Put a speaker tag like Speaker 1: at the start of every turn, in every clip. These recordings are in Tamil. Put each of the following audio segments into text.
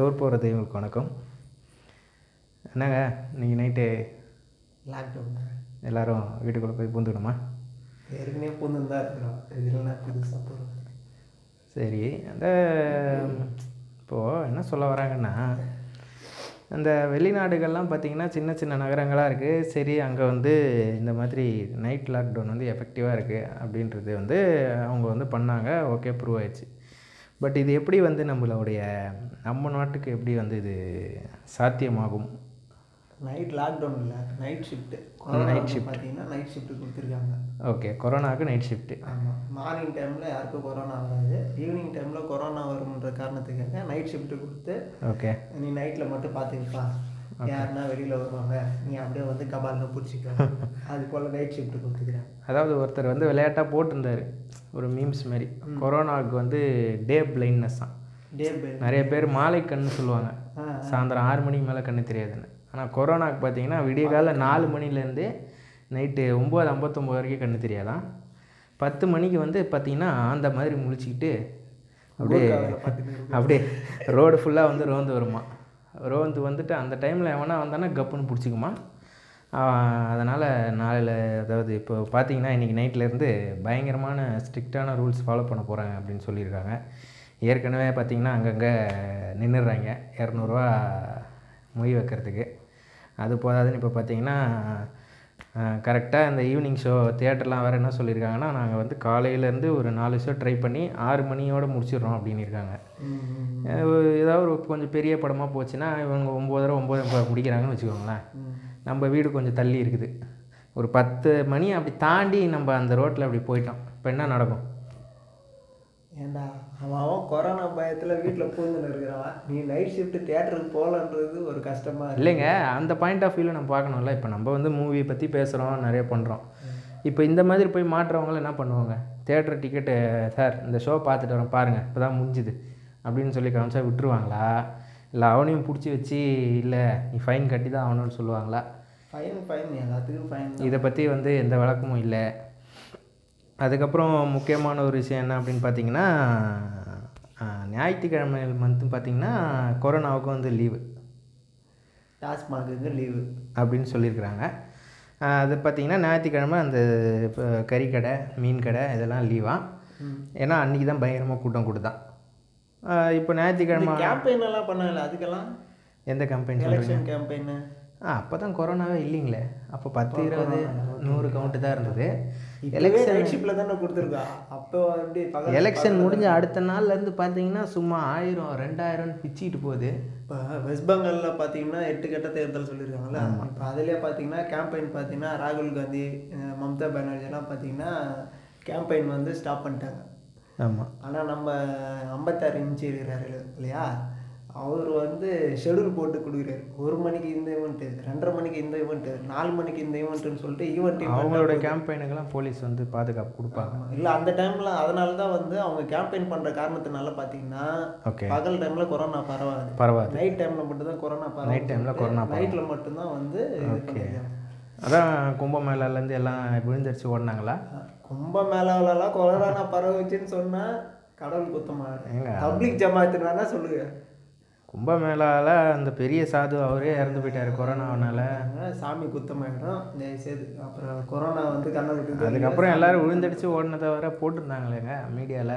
Speaker 1: டூர் போகிற தெய்வங்களுக்கு வணக்கம் என்னங்க இன்னைக்கு நைட்டு
Speaker 2: லாக்டவுன்
Speaker 1: எல்லோரும் வீட்டுக்குள்ளே போய் பூந்துக்கணுமா
Speaker 2: ஏற்கனவே பொண்ணு தான் இருக்கிறோம் இதில் நான் புதுசாக போகிறோம்
Speaker 1: சரி அந்த இப்போது என்ன சொல்ல வராங்கன்னா அந்த வெளிநாடுகள்லாம் பார்த்திங்கன்னா சின்ன சின்ன நகரங்களாக இருக்குது சரி அங்கே வந்து இந்த மாதிரி நைட் லாக்டவுன் வந்து எஃபெக்டிவாக இருக்குது அப்படின்றது வந்து அவங்க வந்து பண்ணாங்க ஓகே ப்ரூவ் ஆயிடுச்சு பட் இது எப்படி வந்து நம்மளுடைய நம்ம நாட்டுக்கு எப்படி வந்து இது சாத்தியமாகும்
Speaker 2: நைட் லாக்டவுன் இல்லை நைட் ஷிஃப்ட்டு
Speaker 1: Night shift.
Speaker 2: பார்த்தீங்கன்னா நைட் ஷிஃப்ட்டு கொடுத்துருக்காங்க
Speaker 1: ஓகே கொரோனாவுக்கு நைட் ஷிஃப்ட்டு
Speaker 2: ஆமாம் மார்னிங் டைமில் யாருக்கும் கொரோனா வராது ஈவினிங் டைமில் கொரோனா வரும்ன்ற காரணத்துக்காக நைட் ஷிஃப்ட்டு கொடுத்து
Speaker 1: ஓகே
Speaker 2: நீ நைட்டில் மட்டும் பார்த்துக்கப்பா யாருன்னா வெளியில் வருவாங்க நீ அப்படியே வந்து கபாலில் பிடிச்சிக்க அது போல் நைட் ஷிஃப்ட்டு கொடுத்துக்கிறேன்
Speaker 1: அதாவது ஒருத்தர் வந்து விளையாட்டாக போட்டிருந்தார் ஒரு மீம்ஸ் மாதிரி கொரோனாவுக்கு வந்து டே பிளைண்ட்னஸ் தான்
Speaker 2: டே பை
Speaker 1: நிறைய பேர் மாலை கண்ணு சொல்லுவாங்க
Speaker 2: ஆ
Speaker 1: சாயந்தரம் ஆறு மணிக்கு மேலே கண்ணு தெரியாதுன்னு ஆனால் கொரோனாக்கு பார்த்தீங்கன்னா விடிய காலை நாலு மணிலேருந்து நைட்டு ஒம்பது ஐம்பத்தொம்போது வரைக்கும் கண்ணு தெரியாதான் பத்து மணிக்கு வந்து பார்த்தீங்கன்னா அந்த மாதிரி முழிச்சிக்கிட்டு அப்படியே அப்படியே ரோடு ஃபுல்லாக வந்து ரோந்து வருமா ரோந்து வந்துட்டு அந்த டைமில் எவனா வந்தானா கப்புன்னு பிடிச்சிக்குமா அதனால் நாளையில் அதாவது இப்போ பார்த்தீங்கன்னா இன்றைக்கி நைட்லேருந்து பயங்கரமான ஸ்ட்ரிக்டான ரூல்ஸ் ஃபாலோ பண்ண போகிறாங்க அப்படின்னு சொல்லியிருக்காங்க ஏற்கனவே பார்த்தீங்கன்னா அங்கங்கே நின்றுடுறாங்க இரநூறுவா மொய் வைக்கிறதுக்கு அது போதாதுன்னு இப்போ பார்த்தீங்கன்னா கரெக்டாக இந்த ஈவினிங் ஷோ தியேட்டர்லாம் வேறு என்ன சொல்லியிருக்காங்கன்னா நாங்கள் வந்து காலையிலேருந்து ஒரு நாலு ஷோ ட்ரை பண்ணி ஆறு மணியோடு முடிச்சிடுறோம் அப்படின்னு இருக்காங்க அஹ் ஏதாவது ஒரு கொஞ்சம் பெரிய படமாக போச்சுன்னா இவங்க ஒம்போதரை ஒம்பது முப்பது முடிக்கிறாங்கன்னு வச்சுக்கோங்களேன் நம்ம வீடு கொஞ்சம் தள்ளி இருக்குது ஒரு பத்து மணி அப்படி தாண்டி நம்ம அந்த ரோட்டில் அப்படி போயிட்டோம் இப்போ என்ன நடக்கும்
Speaker 2: ஏண்டா அவன் அவன் கொரோனா பயத்தில் வீட்டில் பூந்துன்னு இருக்கிறான் நீ நைட் ஷிஃப்ட் தியேட்டருக்கு போகலன்றது ஒரு கஷ்டமா இருக்கு
Speaker 1: இல்லைங்க அந்த பாயிண்ட் ஆஃப் வியூவில் நம்ம பார்க்கணும்ல இப்போ நம்ம வந்து மூவியை பற்றி பேசுகிறோம் நிறைய பண்ணுறோம் இப்போ இந்த மாதிரி போய் மாட்டுறவங்களாம் என்ன பண்ணுவாங்க தேட்டர் டிக்கெட்டு சார் இந்த ஷோ பார்த்துட்டு வரோம் பாருங்கள் இப்போ தான் முடிஞ்சுது அப்படின்னு சொல்லி காமிச்சா விட்டுருவாங்களா இல்லை அவனையும் பிடிச்சி வச்சு இல்லை நீ ஃபைன் கட்டி தான் ஆகணும்னு சொல்லுவாங்களா
Speaker 2: ஃபைன் ஃபைன் எல்லாத்துக்கும் ஃபைன்
Speaker 1: இதை பற்றி வந்து எந்த விளக்கமும் இல்லை அதுக்கப்புறம் முக்கியமான ஒரு விஷயம் என்ன அப்படின்னு பார்த்தீங்கன்னா ஆஹ், ஞாயிற்றுக்கிழமை மந்த்து பார்த்தீங்கன்னா கொரோனாவுக்கு வந்து லீவு
Speaker 2: டாஸ்மாகுங்க லீவு
Speaker 1: அப்படின்னு சொல்லியிருக்கிறாங்க ஆஹ், அது பார்த்தீங்கன்னா ஞாயிற்றுக்கிழமை அந்த இப்போ கறிக்கடை மீன் கடை இதெல்லாம் லீவாக ஏன்னா அன்றைக்கி தான் பயங்கரமாக கூட்டம் கொடுத்தான் இப்போ ஞாயிற்றுக்கிழமை
Speaker 2: கேம்பெயின் எல்லாம் பண்ணாங்கல்ல அதுக்கெல்லாம்
Speaker 1: எந்த கம்பெனி சொல்கிறீங்க
Speaker 2: எலெக்ஷன் கேம்பெயின்
Speaker 1: ஆ அப்போ தான் கொரோனாவே இல்லைங்களே அப்போ பத்து இருபது நூறு கவுண்ட்டு தான் இருந்தது
Speaker 2: எலெக்ஷன் நைட் ஷிஃப்ட்டில் தானே கொடுத்துருக்கா அப்போ எப்படி பகல்
Speaker 1: எலெக்ஷன் முடிஞ்ச அடுத்த நாள்லேருந்து பார்த்தீங்கன்னா சும்மா ஆயிரம் ரெண்டாயிரம்னு பிச்சிட்டு போகுது
Speaker 2: இப்போ வெஸ்ட் பெங்காலில் பார்த்தீங்கன்னா எட்டு கட்ட தேர்தல் சொல்லியிருக்காங்கல்ல இப்போ அதிலே பார்த்தீங்கன்னா கேம்பெயின் பார்த்தீங்கன்னா ராகுல் காந்தி அஹ் மம்தா பானர்ஜிலாம் பார்த்தீங்கன்னா கேம்பெயின் வந்து ஸ்டாப் பண்ணிட்டாங்க
Speaker 1: ஆமாம்
Speaker 2: ஆனால் நம்ம ஐம்பத்தாறு இன்ச்சு இருக்கிறாரு இல்லையா அவர் வந்து ஷெடியூல் போட்டு கொடுக்குறாரு ஒரு மணிக்கு இந்த ஈவெண்ட்டு ரெண்டரை மணிக்கு இந்த ஈவெண்ட்டு நாலு மணிக்கு இந்த ஈவெண்ட்டுன்னு சொல்லிட்டு ஈவெண்ட்
Speaker 1: அவங்களோட கேம்பெயினுக்கெல்லாம் போலீஸ் வந்து பாதுகாப்பு கொடுப்பாங்க
Speaker 2: இல்லை அந்த டைமில் அதனால தான் வந்து அவங்க கேம்பெயின் பண்ணுற காரணத்தினால பார்த்தீங்கன்னா
Speaker 1: ஓகே
Speaker 2: பகல் டைமில் கொரோனா பரவாது
Speaker 1: பரவாயில்ல
Speaker 2: நைட் டைமில் மட்டும்தான் கொரோனா பரவாது
Speaker 1: Night time ல கொரோனா பரவும்.
Speaker 2: நைட்டில் மட்டும்தான் வந்து இது பண்ணிருக்காங்க.
Speaker 1: அதான் கும்பமேளாலேருந்து எல்லாம் விழுந்தடிச்சு ஓடினாங்களா
Speaker 2: கும்ப மேலாவிலலாம் கொரோனா பரவுச்சுன்னு சொன்னா கடவுள் குத்தமா
Speaker 1: ஏங்க,
Speaker 2: பப்ளிக் ஜமாத்துன்னு வேணா சொல்லுங்க
Speaker 1: கும்பமேளாவில் அந்த பெரிய சாது அவரே இறந்து போயிட்டாரு கொரோனாவனால
Speaker 2: ஆனா, சாமி குத்தமாயிடும் தயவுசெய்து அப்புறம் கொரோனா வந்து கண்ணை விட்டு
Speaker 1: அதுக்கப்புறம் எல்லாரும் விழுந்தடிச்சு ஓடினதை வர போட்டிருந்தாங்களேங்க மீடியாவில்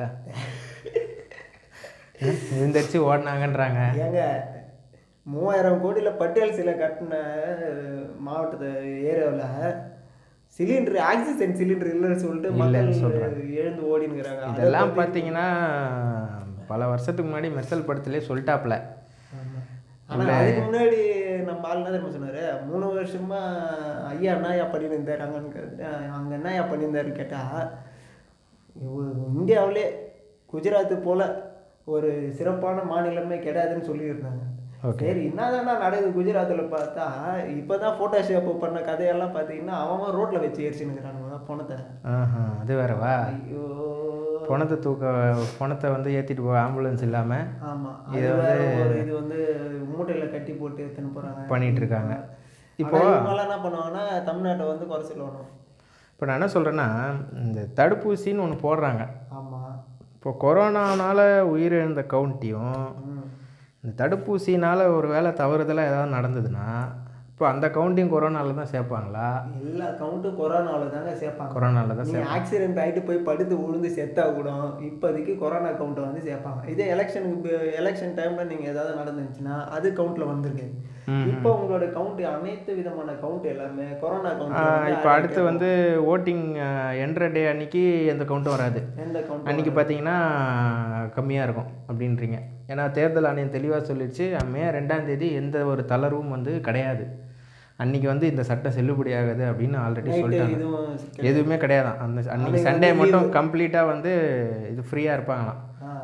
Speaker 1: விழுந்தடிச்சு ஓடினாங்கன்றாங்க
Speaker 2: ஏங்க மூவாயிரம் கோடியில் பட்டியல் சிலை கட்டின மாவட்டத்து ஏரியாவில் சிலிண்டர் ஆக்சிஜன் சிலிண்டர் இல்லைன்னு சொல்லிட்டு மக்கள் எழுந்து ஓடினுங்கிறாங்க
Speaker 1: இதெல்லாம் பார்த்தீங்கன்னா பல வருஷத்துக்கு முன்னாடி மெர்சல் படத்துலேயே சொல்லிட்டாப்புல
Speaker 2: ஆனால் அதுக்கு முன்னாடி நம்ம ஆள் என்ன தெரியுமா சொன்னாரு மூணு வருஷமா ஐயா என்னயா பண்ணிட்டு இருந்தார் அங்கே அங்கே என்னயா பண்ணியிருந்தாருன்னு கேட்டால் இந்தியாவிலே குஜராத் போல ஒரு சிறப்பான மாநிலமே கிடையாதுன்னு சொல்லியிருந்தாங்க சரி என்னதானா நடக்குது குஜராத்தில் பார்த்தா இப்போ தான் ஃபோட்டோஷாப் பண்ண கதையெல்லாம் பார்த்தீங்கன்னா அவன் ரோட்டில் வச்சு எரிச்சுன்னுக்கிறானுங்க பணத்தை
Speaker 1: ஆஹா அது வேறவா
Speaker 2: ஐயோ
Speaker 1: பணத்தை தூக்க பணத்தை வந்து ஏற்றிட்டு போக ஆம்புலன்ஸ் இல்லாமல்
Speaker 2: ஆமாம் இது வேற ஒரு இது வந்து மூட்டையில் கட்டி போட்டு எடுத்துன்னு போகிறாங்க
Speaker 1: பண்ணிட்டு இருக்காங்க
Speaker 2: இப்போ இவங்கெல்லாம் என்ன பண்ணுவாங்கன்னா தமிழ்நாட்டை வந்து குறை சொல்லணும்
Speaker 1: இப்போ நான் என்ன சொல்கிறேன்னா இந்த தடுப்பூசின்னு ஒன்று போடுறாங்க
Speaker 2: ஆமாம்
Speaker 1: இப்போ கொரோனானால உயிரிழந்த கவுண்ட்டையும்
Speaker 2: ம்
Speaker 1: இந்த தடுப்பூசினால் ஒரு வேளை தவறுதலாக ஏதாவது நடந்ததுன்னா இப்போ அந்த கவுண்டையும் கொரோனாவில் தான் சேர்ப்பாங்களா
Speaker 2: எல்லா கவுண்ட்டும் கொரோனாவில் தாங்க சேர்ப்பாங்க
Speaker 1: கொரோனாவில் தான்
Speaker 2: நீங்கள் ஆக்சிடென்ட் ஆகிட்டு போய் படுத்து விழுந்து செத்தா கூட இப்போதைக்கு கொரோனா கவுண்ட்டை வந்து சேர்ப்பாங்க இதே எலெக்ஷனுக்கு எலெக்ஷன் டைமில் நீங்கள் ஏதாவது நடந்துச்சுன்னா அது கவுண்ட்டில் வந்திருக்கு இப்போ உங்களோட கவுண்ட் அனைத்து விதமான கவுண்ட் எல்லாமே கொரோனா கவுண்ட்
Speaker 1: இப்போ அடுத்து வந்து ஓட்டிங் எண்ட்ர டே அன்னைக்கு எந்த கவுண்ட்டும் வராது
Speaker 2: எந்த கவுண்ட்
Speaker 1: அன்றைக்கி பார்த்தீங்கன்னா கம்மியாக இருக்கும் அப்படின்றீங்க ஏன்னா தேர்தல் ஆணையம் தெளிவாக சொல்லிடுச்சு மே ரெண்டாம் தேதி எந்த ஒரு தளர்வும் வந்து கிடையாது அன்றைக்கி வந்து இந்த சட்டம் செல்லுபடியாகுது அப்படின்னு ஆல்ரெடி சொல்லிட்டாங்க
Speaker 2: இதுவும்
Speaker 1: எதுவுமே கிடையாதான் அந்த அன்றைக்கி சண்டே மட்டும் கம்ப்ளீட்டாக வந்து இது ஃப்ரீயாக இருப்பாங்களாம்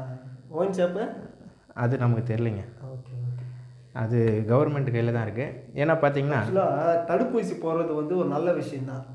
Speaker 2: ஓன் ஷாப்பு
Speaker 1: அது நமக்கு தெரிலிங்க
Speaker 2: ஓகே ஓகே
Speaker 1: அது கவர்மெண்ட் கையில் தான் இருக்குது ஏன்னா பார்த்தீங்கன்னா
Speaker 2: ஆக்சுவலாக தடுப்பூசி போடுறது வந்து ஒரு நல்ல விஷயம்தான்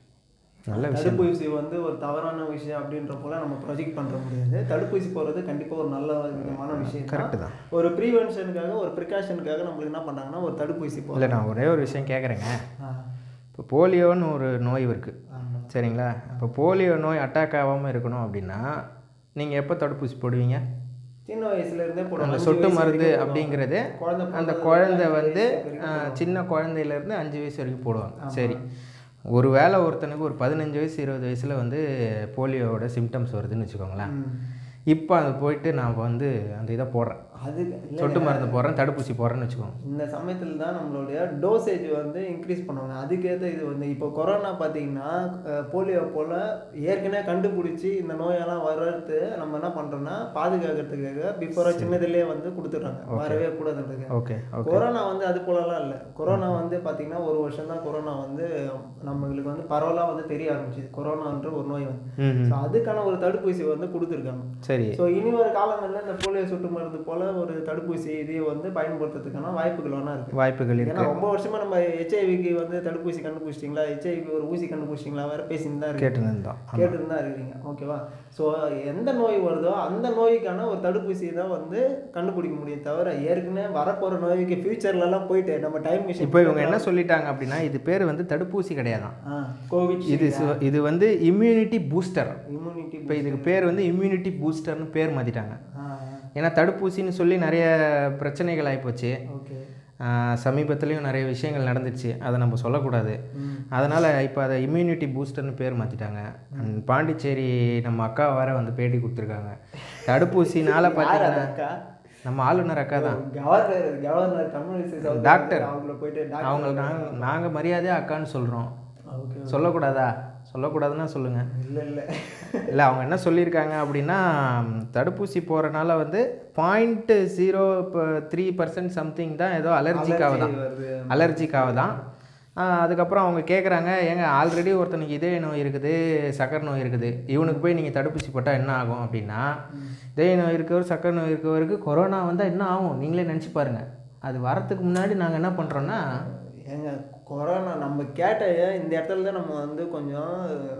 Speaker 1: நல்ல
Speaker 2: தடுப்பூசி வந்து ஒரு தவறான விஷயம் அப்படின்ற போல நம்ம ப்ரொஜெக்ட் பண்ணுற முடியாது தடுப்பூசி போடுறது கண்டிப்பாக ஒரு நல்ல விதமான விஷயம்
Speaker 1: கரெக்டு தான்
Speaker 2: ஒரு ப்ரீவென்ஷனுக்காக ஒரு ப்ரிகாஷனுக்காக நம்மளுக்கு என்ன பண்ணுறாங்கன்னா ஒரு தடுப்பூசி போடுறோம்
Speaker 1: இல்லை நான் ஒரே ஒரு விஷயம் கேட்குறேங்க இப்போ போலியோன்னு ஒரு நோய் இருக்குது
Speaker 2: ஆமாம்
Speaker 1: சரிங்களா இப்போ போலியோ நோய் அட்டாக் ஆகாமல் இருக்கணும் அப்படின்னா நீங்கள் எப்போ தடுப்பூசி போடுவீங்க
Speaker 2: சின்ன வயசுல இருந்தே
Speaker 1: அந்த
Speaker 2: போடுறாங்க
Speaker 1: சொட்டு மருந்து அப்படிங்கிறது
Speaker 2: குழந்தை
Speaker 1: அந்த குழந்தை வந்து ஆஹ், சின்ன குழந்தையிலேருந்து அஞ்சு வயசு வரைக்கும் போடுவாங்க சரி ஒரு வேளை ஒருத்தனுக்கு ஒரு பதினஞ்சு வயசு இருபது வயசில் வந்து போலியோவோட சிம்டம்ஸ் வருதுன்னு வச்சுக்கோங்களேன் இப்போ அது போயிட்டு நான் வந்து அந்த இதை போடுறேன்
Speaker 2: அது இல்லை
Speaker 1: சொட்டு மருந்து போடுறேன் தடுப்பூசி போடுறேன்னு வச்சுக்கோங்க
Speaker 2: இந்த சமயத்தில் தான் நம்மளுடைய டோசேஜ் வந்து இன்க்ரீஸ் பண்ணுவாங்க அதுக்கேற்ற இது வந்து இப்போ கொரோனா பார்த்தீங்கன்னா போலியோ போல் ஏற்கனவே கண்டுபிடிச்சி இந்த நோயெல்லாம் வர்றது நம்ம என்ன பண்ணுறோம்னா பாதுகாக்கிறதுக்காக பிஃபோராக சின்னதுலேயே வந்து கொடுத்துட்றாங்க வரவே கூடாதுன்றதுக்கு
Speaker 1: ஓகே ஓகே
Speaker 2: கொரோனா வந்து அது போலலாம் இல்லை கொரோனா வந்து பார்த்தீங்கன்னா ஒரு வருஷம் தான் கொரோனா வந்து நம்மளுக்கு வந்து பரவலாக வந்து தெரிய ஆரம்பிச்சிது கொரோனான்ற ஒரு நோய் வந்து
Speaker 1: ம்
Speaker 2: ஸோ அதுக்கான ஒரு தடுப்பூசி வந்து கொடுத்துருக்காங்க
Speaker 1: சரி
Speaker 2: ஸோ இனி ஒரு காலங்களில் இந்த போலியோ சொட்டு மருந்து போல ஒரு தடுப்பூசி இதையை வந்து பயன்படுத்துறதுக்கான வாய்ப்புகள் வேணா இருக்கு
Speaker 1: வாய்ப்புகள் இருக்கு
Speaker 2: ஏன்னா ரொம்ப வருஷமா நம்ம ஹெச்ஐவிக்கு வந்து தடுப்பூசி கண்டுபிடிச்சிட்டிங்களா ஹெச்ஐவி ஒரு ஊசி கண்டுபிடிச்சிட்டிங்களா வேற பேசிட்டு தான் இருக்கு
Speaker 1: கேட்டுருந்தோம்
Speaker 2: கேட்டு தான் இருக்கிறீங்க ஓகேவா ஸோ எந்த நோய் வருதோ அந்த நோய்க்கான ஒரு தடுப்பூசி தான் வந்து கண்டுபிடிக்க முடியும் தவிர ஏற்கனவே வரப்போகிற நோய்க்கு ஃபியூச்சர்லலாம் போயிட்டு நம்ம டைம் மிஷின்
Speaker 1: இப்போ இவங்க என்ன சொல்லிட்டாங்க அப்படின்னா இது பேர் வந்து தடுப்பூசி கிடையாதான்
Speaker 2: ஆ கோவிட்
Speaker 1: இது சு- இது வந்து இம்யூனிட்டி பூஸ்டர்
Speaker 2: இம்யூனிட்டி
Speaker 1: இப்போ இதுக்கு பேர் வந்து இம்யூனிட்டி பூஸ்டர்னு பேர் மாற்றிட்டாங்க
Speaker 2: ஆ
Speaker 1: ஏன்னா தடுப்பூசின்னு சொல்லி நிறைய பிரச்சனைகள் ஆகிப்போச்சு
Speaker 2: ஓகே
Speaker 1: சமீபத்துலேயும் நிறைய விஷயங்கள் நடந்துச்சு அதை நம்ம சொல்லக்கூடாது அதனால் இப்போ அதை இம்யூனிட்டி பூஸ்டர்னு பேர் மாற்றிட்டாங்க பாண்டிச்சேரி நம்ம அக்கா வேற வந்து பேட்டி கொடுத்துருக்காங்க தடுப்பூசினால பார்த்தீங்கன்னா
Speaker 2: அக்கா
Speaker 1: நம்ம ஆளுநர் அக்கா தான்
Speaker 2: governor governor Tamilisai Soundararajan
Speaker 1: doctor.
Speaker 2: அவங்கள போயிட்டு டாக்டர்
Speaker 1: அவங்க நாங்கள் நாங்கள் மரியாதையாக அக்கான்னு சொல்கிறோம்
Speaker 2: ஓகே
Speaker 1: சொல்லக்கூடாதா சொல்லக்கூடாதுன்னா சொல்லுங்கள்
Speaker 2: இல்லை இல்லை
Speaker 1: இல்லை அவங்க என்ன சொல்லியிருக்காங்க அப்படின்னா ம், தடுப்பூசி போகிறனால வந்து பாயிண்ட் ஜீரோ இப்போ த்ரீ பர்சன்ட் சம்திங் தான் ஏதோ அலர்ஜிக்காக தான்
Speaker 2: வருது
Speaker 1: அலர்ஜிக்காக தான் ஆஹ், அதுக்கப்புறம் அவங்க கேட்குறாங்க ஏங்க ஆல்ரெடி ஒருத்தனுக்கு இதய நோய் இருக்குது சக்கரை நோய் இருக்குது இவனுக்கு போய் நீங்கள் தடுப்பூசி போட்டால் என்ன ஆகும் அப்படின்னா இதய நோய் இருக்கவர் சக்கரை நோய் இருக்கவருக்கு கொரோனா வந்தால் என்ன ஆகும் நீங்களே நினச்சி பாருங்கள் அது வரத்துக்கு முன்னாடி நாங்கள் என்ன பண்ணுறோன்னா
Speaker 2: ஏங்க கொரோனா நம்ம கேட்ட இந்த இடத்துல தான் நம்ம வந்து கொஞ்சம்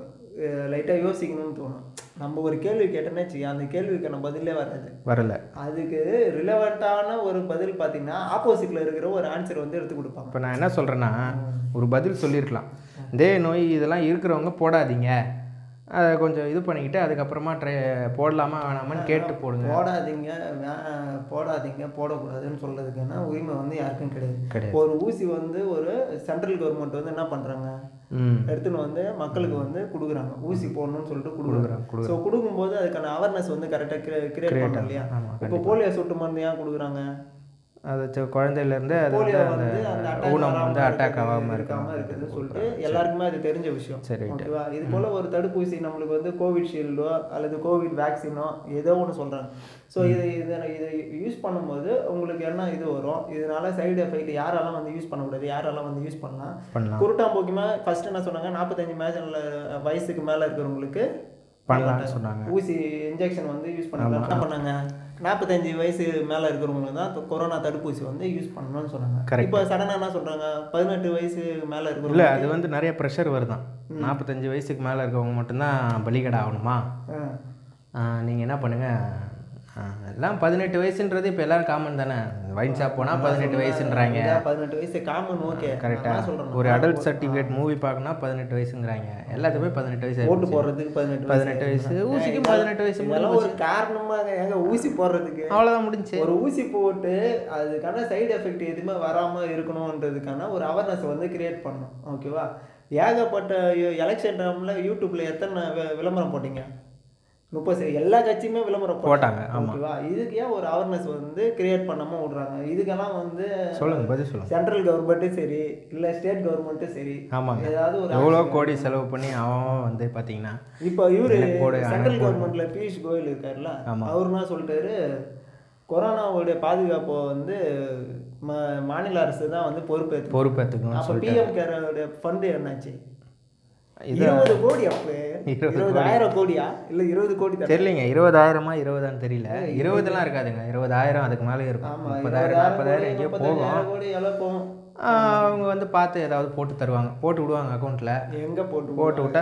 Speaker 2: லைட்டாக யோசிக்கணும்னு தோணும் நம்ம ஒரு கேள்வி கேட்டோன்னே வச்சுக்க அந்த கேள்விக்கான பதிலே வராது
Speaker 1: வரல
Speaker 2: அதுக்கு ரிலவெண்ட்டான ஒரு பதில் பார்த்தீங்கன்னா ஆப்போசிட்டில் இருக்கிற ஒரு ஆன்சர் வந்து எடுத்து கொடுப்பாங்க
Speaker 1: இப்போ நான் என்ன சொல்கிறேன்னா ஒரு பதில் சொல்லியிருக்கலாம் இதய நோய் இதெல்லாம் இருக்கிறவங்க போடாதீங்க அதை கொஞ்சம் இது பண்ணிக்கிட்டு அதுக்கப்புறமா ட்ரை போடலாமா வேணாமான்னு கேட்டு போடுங்க
Speaker 2: போடாதீங்க வே- போடாதீங்க போடக்கூடாதுன்னு சொல்றதுக்கான உரிமை வந்து யாருக்கும் கிடையாது
Speaker 1: கிடையாது.
Speaker 2: ஒரு ஊசி வந்து ஒரு சென்ட்ரல் கவர்மெண்ட் வந்து என்ன பண்றாங்க
Speaker 1: ம்
Speaker 2: எடுத்துன்னு வந்து மக்களுக்கு வந்து கொடுக்குறாங்க ஊசி போடணும்னு சொல்லிட்டு
Speaker 1: கொடுக்குறாங்க,
Speaker 2: கொடுக்குறாங்க ஸோ கொடுக்கும்போது அதுக்கான அவேர்னஸ் வந்து கரெக்டாக கிரியேட் பண்ணணும் இல்லையா
Speaker 1: ஆமா,
Speaker 2: இப்போ போலியோ சொட்டு மருந்து ஏன் கொடுக்குறாங்க
Speaker 1: அது சி- குழந்தையிலேருந்து அது
Speaker 2: போலியோ
Speaker 1: வந்து
Speaker 2: வந்து அந்த
Speaker 1: அந்த
Speaker 2: attack
Speaker 1: ஊனம்
Speaker 2: வராம
Speaker 1: வந்து அட்டாக்
Speaker 2: இருக்கிறது-
Speaker 1: ஆகாமல்
Speaker 2: இருக்காம
Speaker 1: இருக்கணும்
Speaker 2: இருக்குதுன்னு சொல்லிட்டு எல்லாருக்குமே அது தெரிஞ்ச விஷயம்
Speaker 1: சரி,
Speaker 2: ஓகேவா இது போல ஒரு தடுப்பூசி நம்மளுக்கு வந்து கோவிட்ஷீல்டோ அல்லது கோவிட் வேக்சினோ ஏதோ ஒன்று சொல்றாங்க ஸோ இது இதை இதை யூஸ் பண்ணும்போது உங்களுக்கு என்ன இது வரும் இதனால சைடு எஃபெக்ட் யாரெல்லாம் வந்து யூஸ் பண்ணக்கூடாது யாரெல்லாம் வந்து யூஸ் பண்ணலாம்
Speaker 1: பண்ணலாம்
Speaker 2: குருட்டாம்போக்கியமா ஃபர்ஸ்ட் என்ன சொன்னாங்க நாற்பத்தஞ்சு மேஜன்ல வயசுக்கு மேல இருக்கிறவங்களுக்கு
Speaker 1: பண்ணலாம்னு சொன்னாங்க
Speaker 2: ஊசி இன்ஜெக்ஷன் வந்து யூஸ் பண்ணலாம் என்ன பண்ணாங்க நாற்பத்தஞ்சு வயசு மேல இருக்கிறவங்களுக்கு தான் கொரோனா தடுப்பூசி வந்து யூஸ் பண்ணணும்னு சொன்னாங்க
Speaker 1: Correct.
Speaker 2: இப்போ சடனா என்ன சொல்றாங்க பதினெட்டு வயசு மேல
Speaker 1: இல்லை
Speaker 2: இருக்கிறவங்க
Speaker 1: அது வந்து நிறைய ப்ரெஷர் வருதான் நாற்பத்தஞ்சு வயசுக்கு மேலே இருக்கவங்க மட்டும்தான் பலிகடை ஆகணுமா நீங்கள் என்ன பண்ணுங்கள் ஆ, எல்லாம் பதினெட்டு வயசுன்றது இப்போ எல்லாரும் காமன் தானே வைன் ஷாப் போனால் பதினெட்டு வயசுன்றாங்க
Speaker 2: இதா பதினெட்டு வயசு காமன் ஓகே
Speaker 1: கரெக்டாக
Speaker 2: சொல்றேன்
Speaker 1: ஒரு அடல்ட் சர்டிஃபிகேட் மூவி பார்க்கணும்னா பதினெட்டு வயசுங்கிறாங்க எல்லாத்துக்குமே பதினெட்டு வயசு
Speaker 2: ஓட்டு
Speaker 1: ஆயிடுச்சு.
Speaker 2: போடுறதுக்கு பதினெட்டு
Speaker 1: பதினெட்டு வயசு ஊசிக்கும் பதினெட்டு வயசு
Speaker 2: இதெல்லாம் ஒரு காரணமாக எங்க ஊசி போடுறதுக்கு
Speaker 1: அவ்வளோதான் முடிஞ்சு
Speaker 2: ஒரு ஊசி போட்டு அதுக்கான சைடு எஃபெக்ட் எதுவுமே வராம இருக்கணுன்றதுக்கான ஒரு அவேர்னஸ் வந்து கிரியேட் பண்ணணும் ஓகேவா ஏகப்பட்ட எலெக்ஷன் டைம்ல யூடியூப்ல எத்தனை வி- விளம்பரம் போட்டீங்க முப்பது செ- எல்லா கட்சியுமே விளம்பரம்
Speaker 1: போட்டாங்க, ஆமா.
Speaker 2: ஓகேவா இதுக்கு ஏன் ஒரு அவேர்னஸ் வந்து கிரியேட் பண்ணாம விடுறாங்க இதுக்கெல்லாம் வந்து
Speaker 1: சொல்லுங்க பதில் சொல்லுங்க
Speaker 2: சென்ட்ரல் கவர்மெண்ட்டும் சரி இல்ல ஸ்டேட் கவர்மெண்ட்டும் சரி
Speaker 1: ஆமாங்க
Speaker 2: ஏதாவது ஒரு
Speaker 1: எவ்வளோ கோடி செலவு பண்ணி அவன் வந்து பார்த்தீங்கன்னா
Speaker 2: இப்போ இவரு
Speaker 1: எனக்கு போடு,
Speaker 2: சென்ட்ரல்
Speaker 1: எனக்கு போடு.
Speaker 2: கவர்மெண்ட்ல பியூஷ் கோயல் இருக்காருல்ல
Speaker 1: ஆமா.
Speaker 2: அவர் என்ன சொல்லிட்டாரு கொரோனாவுடைய பாதுகாப்பை வந்து ம- மாநில அரசு தான் வந்து பொறுப்பேற்று
Speaker 1: பொறுப்பேற்றுக்கணும்னு
Speaker 2: அப்போ
Speaker 1: சொல்லிட்டு
Speaker 2: பிஎம் கேரோட ஃபண்டு என்னாச்சு
Speaker 1: இது
Speaker 2: இருபது கோடி அப்போ
Speaker 1: இருபது
Speaker 2: இருபதாயிரம் கோடியா இல்ல இருபது கோடி தர
Speaker 1: தெரியலைங்க இருபதாயிரமா இருபதான்னு தெரியல இருபதுலாம் இருக்காதுங்க இருபதாயிரம் அதுக்கு மேலே இருக்கும்
Speaker 2: ஆமா
Speaker 1: முப்பதாயிரம்
Speaker 2: இருபதாயிரம்
Speaker 1: நாற்பதாயிரம்
Speaker 2: கோடி
Speaker 1: எங்கேயோ போகும்
Speaker 2: முப்பத்தஞ்சாயிரம் கோடி எல்லாம் போகும்
Speaker 1: ஆஹ் அவங்க வந்து பார்த்து ஏதாவது போட்டு தருவாங்க போட்டு விடுவாங்க அக்கௌண்ட்டில்
Speaker 2: எங்க போட்டு
Speaker 1: போட்டு விட்டா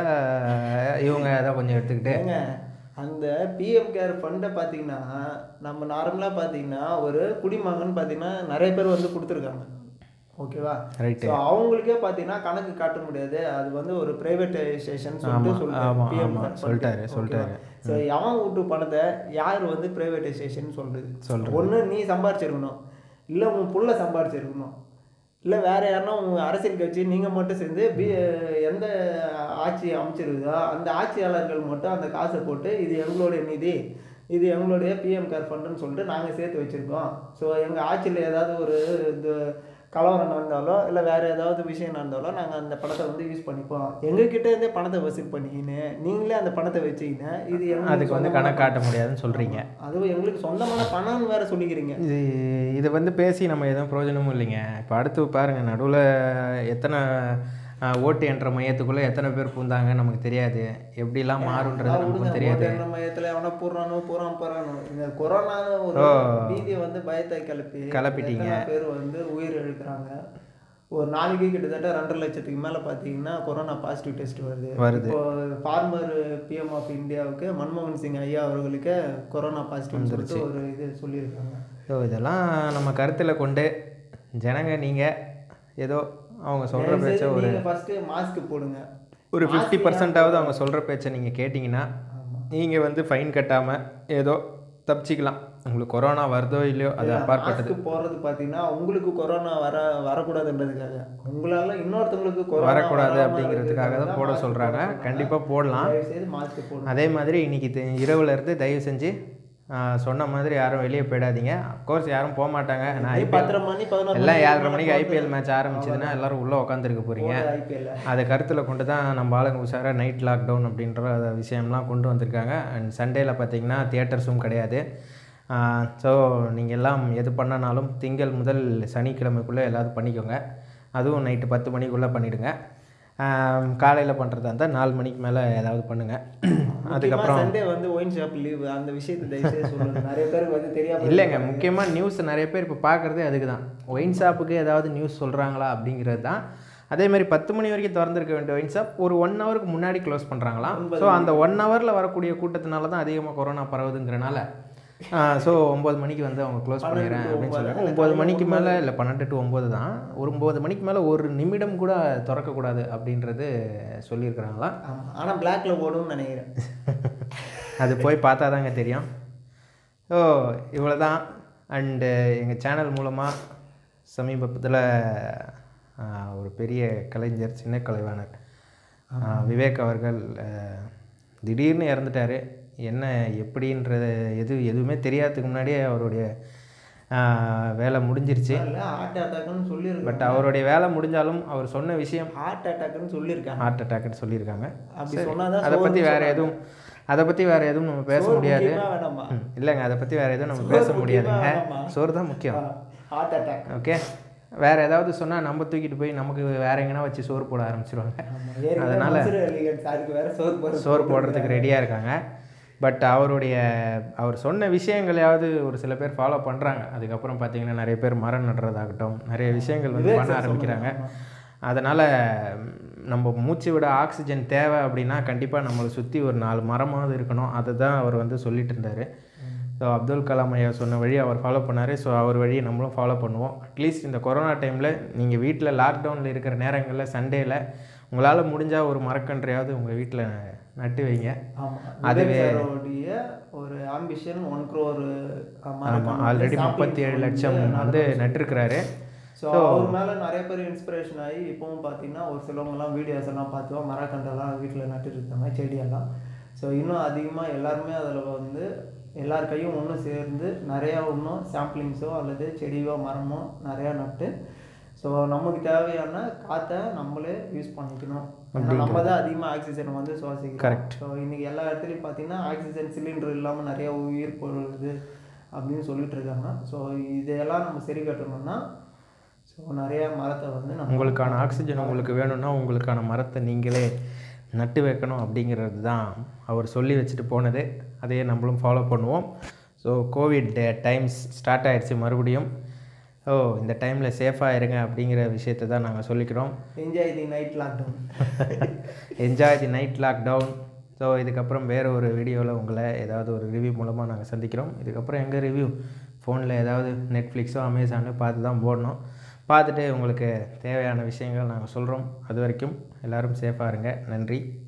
Speaker 1: இவங்க ஏதாவது கொஞ்சம் எடுத்துக்கிட்டு
Speaker 2: ஏங்க அந்த பிஎம் கேர் ஃபண்டை பார்த்தீங்கன்னா நம்ம நார்மலாக பார்த்தீங்கன்னா ஒரு குடிமகன் பார்த்தீங்கன்னா நிறைய பேர் வந்து கொடுத்துருக்காங்க ஓகேவா
Speaker 1: ரைட்டு
Speaker 2: ஸோ அவங்களுக்கே பார்த்தீங்கன்னா கணக்கு காட்ட முடியாது அது வந்து ஒரு பிரைவேட்டைசேஷன் சொல்லிட்டு
Speaker 1: ஆமா,
Speaker 2: சொல்லிட்டு
Speaker 1: ஆமா, சொல்லிட்டாரு, சொல்லிட்டாரு.
Speaker 2: ஸோ எவன் வீட்டு பணத்தை யார் வந்து பிரைவேட்டைசேஷன் சொல்றது
Speaker 1: சொல்றது.
Speaker 2: ஒன்று நீ சம்பாரிச்சிருக்கணும் இல்லை உன் புள்ள சம்பாரிச்சிருக்கணும் இல்லை வேற யாருன்னா உங்க அரசியல் கட்சி நீங்கள் மட்டும் சேர்ந்து பி எந்த ஆட்சி அமைச்சிருக்குதோ அந்த ஆட்சியாளர்கள் மட்டும் அந்த காசை போட்டு இது எங்களுடைய நிதி இது எங்களுடைய பிஎம் கேர் ஃபண்டுன்னு சொல்லிட்டு நாங்கள் சேர்த்து வச்சுருக்கோம் ஸோ எங்கள் ஆட்சியில் ஏதாவது ஒரு இது கலவரம் நடந்தாலோ இல்லை வேறு ஏதாவது விஷயம் நடந்தாலோ நாங்கள் அந்த பணத்தை வந்து யூஸ் பண்ணிப்போம் எங்ககிட்ட இருந்தே பணத்தை வசூல் பண்ணிக்கின்னு நீங்களே அந்த பணத்தை வச்சுக்கின்னு இது எங்களுக்கு
Speaker 1: அதுக்கு வந்து
Speaker 2: சொந்தமான
Speaker 1: கணக்கு காட்ட முடியாதுன்னு சொல்கிறீங்க
Speaker 2: அதுவும் எங்களுக்கு சொந்தமான பணம்னு வேற சொல்லிக்கிறீங்க
Speaker 1: இது இதை வந்து பேசி நம்ம எதுவும் பிரயோஜனமும் இல்லைங்க இப்போ அடுத்து பாருங்கள் நடுவில் எத்தனை ஆஹ், ஓட்டு என்ற மையத்துக்குள்ளே எத்தனை பேர் பூந்தாங்க நமக்கு தெரியாது எப்படிலாம் மாறுன்றது
Speaker 2: அதான்
Speaker 1: நமக்கும்
Speaker 2: விடுங்க,
Speaker 1: தெரியாது
Speaker 2: ஓட்டு எண்ண மையத்துல எவனோ போடுறானோ போறான் போறானோ இந்த கொரோனா ஒரு
Speaker 1: ஓ.
Speaker 2: பீதியை வந்து பயத்தை கிளப்பி
Speaker 1: கிளப்பிட்டீங்க.
Speaker 2: எத்தனை பேர் வந்து உயிர் இழக்கிறாங்க ஒரு நாளைக்கு கிட்டத்தட்ட ரெண்டரை லட்சத்துக்கு மேல பாத்தீங்கன்னா கொரோனா பாசிட்டிவ் டெஸ்ட் வருது
Speaker 1: வருது.
Speaker 2: இப்போ ஃபார்மர் பிஎம் ஆஃப் இந்தியாவுக்கு மன்மோகன் சிங் ஐயா அவர்களுக்கு கொரோனா பாசிட்டிவ் சொல்லிட்டு ஒரு இது சொல்லியிருக்காங்க
Speaker 1: ஸோ இதெல்லாம் நம்ம கருத்தில் கொண்டு ஜனங்க நீங்கள் ஏதோ அவங்க சொல்கிற பேச்சை ஒரு
Speaker 2: நீங்க ஃபர்ஸ்ட் மாஸ்க் போடுங்க
Speaker 1: ஒரு ஃபிஃப்டி பர்சன்டாவது அவங்க சொல்கிற பேச்சை நீங்கள் கேட்டிங்கன்னா
Speaker 2: ஆமா.
Speaker 1: நீங்கள் வந்து ஃபைன் கட்டாமல் ஏதோ தப்பிச்சிக்கலாம் உங்களுக்கு கொரோனா வருதோ இல்லையோ அது அப்பாற்பட்டது
Speaker 2: மாஸ்க் போடுறது பாத்தீங்கன்னா உங்களுக்கு கொரோனா வர வரக்கூடாதுன்றதுக்காக உங்களால இன்னொருத்தவங்களுக்கு கொரோனா
Speaker 1: வரக்கூடாது
Speaker 2: வராம
Speaker 1: அப்படிங்கிறதுக்காக தான்
Speaker 2: இருக்கிறதுக்காக
Speaker 1: போட
Speaker 2: mask
Speaker 1: சொல்கிறாங்க
Speaker 2: சொல்றாங்க.
Speaker 1: கண்டிப்பாக போடலாம்
Speaker 2: தயவு செய்து மாஸ்க் போடுங்க
Speaker 1: அதே மாதிரி இன்னைக்கு தெ- இரவுல இருந்து தயவு செஞ்சு ஆ, சொன்ன மாதிரி யாரும் வெளியே போயிடாதீங்க அஃப்கோர்ஸ் யாரும் போக மாட்டாங்க நான்
Speaker 2: நீ
Speaker 1: ஐபிஎல்
Speaker 2: பத்தரை மணி பதினொரு
Speaker 1: எல்லாம் ஏழரை மணிக்கு ஐபிஎல் மேட்ச் ஆரம்பிச்சதுன்னா எல்லாரும் உள்ளே உட்காந்துருக்க போகிறீங்க
Speaker 2: ஐபிஎல்
Speaker 1: அதை கருத்தில் கொண்டு தான் நம்ம ஆளுங்க உஷாராக நைட் லாக்டவுன் அப்படின்ற அந்த விஷயம்லாம் கொண்டு வந்திருக்காங்க அண்ட் சண்டேல பார்த்தீங்கன்னா தியேட்டர்ஸும் கிடையாது ஸோ நீங்கள் எல்லாம் எது பண்ணனாலும் திங்கள் முதல் சனிக்கிழமைக்குள்ளே எல்லாரும் பண்ணிக்கோங்க அதுவும் நைட்டு பத்து மணிக்குள்ளே பண்ணிவிடுங்க காலையில் பண்ணுறதா இருந்தால் நாலு மணிக்கு மேலே ஏதாவது பண்ணுங்கள் அதுக்கப்புறம்
Speaker 2: சண்டே வந்து ஒயின் ஷாப் லீவ் அந்த விஷயத்தை தயவு செய்து சொல்லுங்க நிறைய பேருக்கு வந்து தெரியாம
Speaker 1: இல்லைங்க முக்கியமாக நியூஸ் நிறைய பேர் இப்போ பார்க்குறதே அதுக்கு தான் ஒயின் ஷாப்புக்கு ஏதாவது நியூஸ் சொல்கிறாங்களா அப்படிங்கிறது தான் அதே மாதிரி பத்து மணி வரைக்கும் திறந்திருக்க வேண்டிய ஒயின் ஷாப் ஒரு ஒன் ஹவருக்கு முன்னாடி க்ளோஸ் பண்ணுறாங்களாம் ஸோ அந்த ஒன் ஹவரில் வரக்கூடிய கூட்டத்தினால தான் அதிகமாக கொரோனா பரவுதுங்கிறனால ஸோ ஒம்பது மணிக்கு வந்து அவங்க க்ளோஸ் பண்ணிடுறேன் அப்படின்னு சொல்கிறாங்க ஒம்பது மணிக்கு மேலே இல்லை பன்னெண்டு டு ஒம்பது தான் ஒரு ஒம்பது மணிக்கு மேலே ஒரு நிமிடம் கூட திறக்கக்கூடாது அப்படின்றது சொல்லியிருக்கிறாங்களாம்
Speaker 2: ஆமா ஆனா பிளாக்ல ஓடும்னு நினைக்கிறேன்
Speaker 1: அது போய் பார்த்தா தாங்க தெரியும் ஸோ இவ்வளோ தான் அண்டு எங்கள் சேனல் மூலமாக சமீபத்தில் ஒரு பெரிய கலைஞர் சின்ன கலைவாணர் ஆ, விவேக் அவர்கள் ஆ, திடீர்னு இறந்துட்டார் என்ன எப்படின்றது எது எதுவுமே தெரியாததுக்கு முன்னாடியே அவருடைய ஆ, வேலை முடிஞ்சிருச்சு
Speaker 2: இல்ல ஹார்ட் அட்டாக்னு சொல்லியிருக்காங்க
Speaker 1: பட் அவருடைய வேலை முடிஞ்சாலும் அவர் சொன்ன விஷயம்
Speaker 2: ஹார்ட் அட்டாக்னு சொல்லியிருக்காங்க
Speaker 1: ஹார்ட் அட்டாக்னு சொல்லியிருக்காங்க
Speaker 2: அப்படி
Speaker 1: சரி,
Speaker 2: சொன்னாதான்
Speaker 1: அதை பற்றி
Speaker 2: சோறுன்னு
Speaker 1: வேறு எதுவும் அதை பற்றி வேறு எதுவும் நம்ம பேச
Speaker 2: சோறு
Speaker 1: முடியாது
Speaker 2: முக்கியமா வேணாமா
Speaker 1: ம், இல்லைங்க அதை பற்றி வேறு எதுவும் நம்ம
Speaker 2: சோறு
Speaker 1: பேச
Speaker 2: முக்கியமா
Speaker 1: முடியாதுங்க
Speaker 2: வேணாமா?
Speaker 1: சோறு தான் முக்கியம்
Speaker 2: ஹார்ட் அட்டாக்
Speaker 1: ஓகே வேறு ஏதாவது சொன்னால் நம்ம தூக்கிட்டு போய் நமக்கு வேற எங்கேனா வச்சு சோறு போட ஆரம்பிச்சிருவாங்க அதனால
Speaker 2: அதுக்கு வேற சோறு போடுறது
Speaker 1: சோறு போடுறதுக்கு ரெடியாக இருக்காங்க பட் அவருடைய அவர் சொன்ன விஷயங்களையாவது ஒரு சில பேர் ஃபாலோ பண்ணுறாங்க அதுக்கப்புறம் பார்த்தீங்கன்னா நிறைய பேர் மரம் நடுறதாகட்டும் நிறைய விஷயங்கள் வந்து பண்ண ஆரம்பிக்கிறாங்க அதனால் நம்ம மூச்சு விட ஆக்சிஜன் தேவை அப்படின்னா கண்டிப்பாக நம்மளை சுற்றி ஒரு நாலு மரமாவது இருக்கணும் அதை தான் அவர் வந்து சொல்லிட்டு இருந்தார் ஸோ அப்துல் கலாம் ஐயா சொன்ன வழி அவர் ஃபாலோ பண்ணார் ஸோ அவர் வழியை நம்மளும் ஃபாலோ பண்ணுவோம் அட்லீஸ்ட் இந்த கொரோனா டைமில் நீங்கள் வீட்டில் லாக்டவுனில் இருக்கிற நேரங்களில் சண்டேயில் உங்களால் முடிஞ்சால் ஒரு மரக்கன்றையாவது உங்கள் வீட்டில் நட்டு வைங்க
Speaker 2: ஆமாம்
Speaker 1: அதுவே-
Speaker 2: அதுவே ஒரு ஆம்பிஷன் ஒன் க்ரோர்
Speaker 1: ஆமாம் ஆல்ரெடி முப்பத்தி ஏழு லட்சம் வந்து நட்டிருக்கிறாரு
Speaker 2: ஸோ அவர் மேலே நிறைய பேர் இன்ஸ்பிரேஷன் ஆகி இப்போவும் பார்த்தீங்கன்னா ஒரு சிலவங்கலாம் வீடியோஸ் எல்லாம் பார்த்துவோம் மரக்கண்டெல்லாம் வீட்டில் நட்டுட்டு இருக்காங்க செடியெல்லாம் ஸோ இன்னும் அதிகமாக எல்லாருமே அதில் வந்து எல்லார் கையும் ஒன்று சேர்ந்து நிறையா இன்னும் சாம்பிளிங்ஸோ அல்லது செடியோ மரமோ நிறையா நட்டு ஸோ நமக்கு தேவையான காற்றை நம்மளே யூஸ் பண்ணிக்கணும் ஏன்னா நம்ம தான் அதிகமாக ஆக்சிஜன் வந்து சுவாசிக்கிறோம்
Speaker 1: Correct.
Speaker 2: ஸோ இன்றைக்கி எல்லா இடத்துலையும் பார்த்தீங்கன்னா ஆக்சிஜன் சிலிண்டர் இல்லாமல் நிறைய உயிர் போடுது அப்படின்னு சொல்லிட்டு இருக்காங்க ஸோ இதையெல்லாம் நம்ம சரி கட்டணும்னா ஸோ நிறைய மரத்தை வந்து நம்ம
Speaker 1: உங்களுக்கான ஆக்சிஜன் உங்களுக்கு வேணும்னா உங்களுக்கான மரத்தை நீங்களே நட்டு வைக்கணும் அப்படிங்கிறது தான் அவர் சொல்லி வச்சுட்டு போனது அதையே நம்மளும் ஃபாலோ பண்ணுவோம் ஸோ கோவிட் டைம்ஸ் ஸ்டார்ட் ஆயிடுச்சு மறுபடியும் ஓ இந்த டைமில் சேஃபாக இருங்க அப்படிங்கிற விஷயத்தை தான் நாங்கள் சொல்லிக்கிறோம்
Speaker 2: enjoy the night lockdown
Speaker 1: enjoy the night lockdown so இதுக்கப்புறம் வேறு ஒரு வீடியோவில் உங்களை ஏதாவது ஒரு ரிவ்யூ மூலமாக நாங்கள் சந்திக்கிறோம் இதுக்கப்புறம் எங்கள் ரிவ்யூ ஃபோனில் ஏதாவது நெட்ஃப்ளிக்ஸோ அமேசானோ பார்த்து தான் போடணும் பார்த்துட்டு உங்களுக்கு தேவையான விஷயங்கள் நாங்கள் சொல்கிறோம் அது வரைக்கும் எல்லோரும் சேஃபாக இருங்க நன்றி